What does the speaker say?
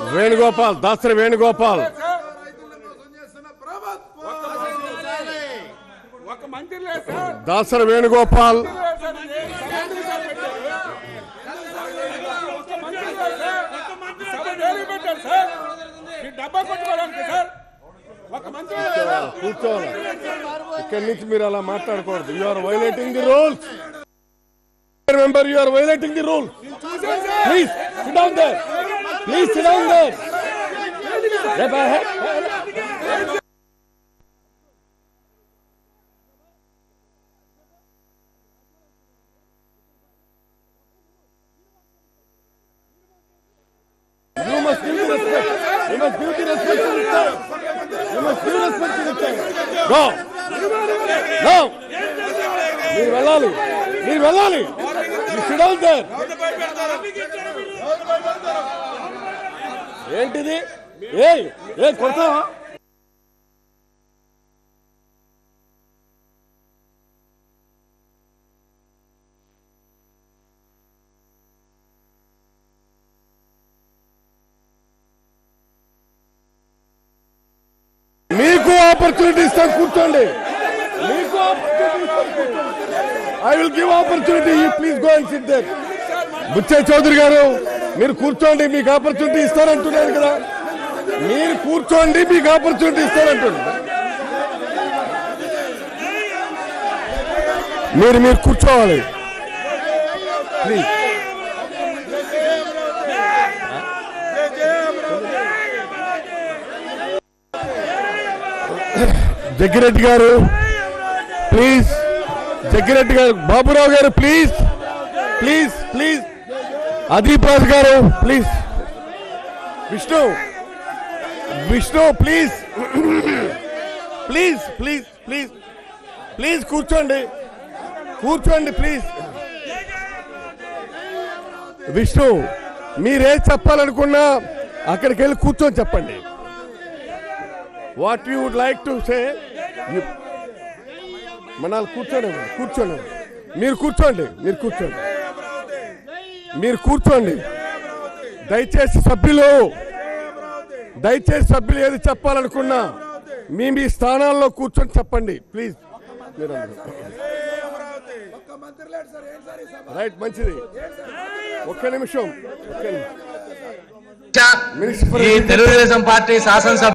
వేణుగోపాల్ దాసరి వేణుగోపాల్ ఒక మంత్రి లేదు సార్ దాసరి వేణుగోపాల్ లేదు సార్ ఇది. సభ ఎందుకు సార్ పెట్టారు? ఒక మంత్రి లేదు సార్. సభ దేనికి పెట్టారు సార్ ఈ డబ్బా కొట్టుకోవడానికి సార్ ఒక మంత్రి లేదు సార్. కూర్చోవాలి ఇక్కడి నుంచి మీరు అలా మాట్లాడకూడదు you are violating the rules member you are violating the rules చూసాను sir. Please sit down there please sit down there You must give the respect. You must give the respect to the chair. You must give respect to the chair. Go. No. మీరు వెళ్ళాలి మీరు వెళ్ళాలి You sit down there. ఏంటిది ఏ ఏ కొడతావా మీకు opportunity ఇస్తాను కూర్చోండి మీకు ఆపర్చునిటీ ఇస్తాను కూర్చోండి I will give opportunity you please go and sit there Butche Chowdary గారు మీరు కూర్చోండి మీకు ఆపర్చునిటీ ఇస్తారంటున్నాను కదా మీరు కూర్చోండి మీకు ఆపర్చునిటీ ఇస్తారంటున్నాను మీరు మీరు కూర్చోవాలి ప్లీజ్ జగ్గిరెడ్డి గారు ప్లీజ్ జగ్గిరెడ్డి గారు బాబురావు గారు please please please Adeep Raju గారు please Vishnu Vishnu please please please please please కూర్చోండి కూర్చోండి ప్లీజ్ విష్ణు మీరే చెప్పాలనుకున్నా అక్కడికి వెళ్ళి కూర్చొని చెప్పండి what you would like to say మనాలు కూర్చోండి కూర్చోండి మీరు కూర్చోండి మీరు కూర్చోండి మీరు కూర్చోండి దయచేసి సభ్యులు దయచేసి సభ్యులు ఏది చెప్పాలనుకున్నా మీ మీ స్థానాల్లో కూర్చొని చెప్పండి ప్లీజ్ రైట్ మంచిది ఒక్క నిమిషం ఒక్క నిమిషం మినిస్టర్ ఈ తెలుగుదేశం పార్టీ శాసనసభ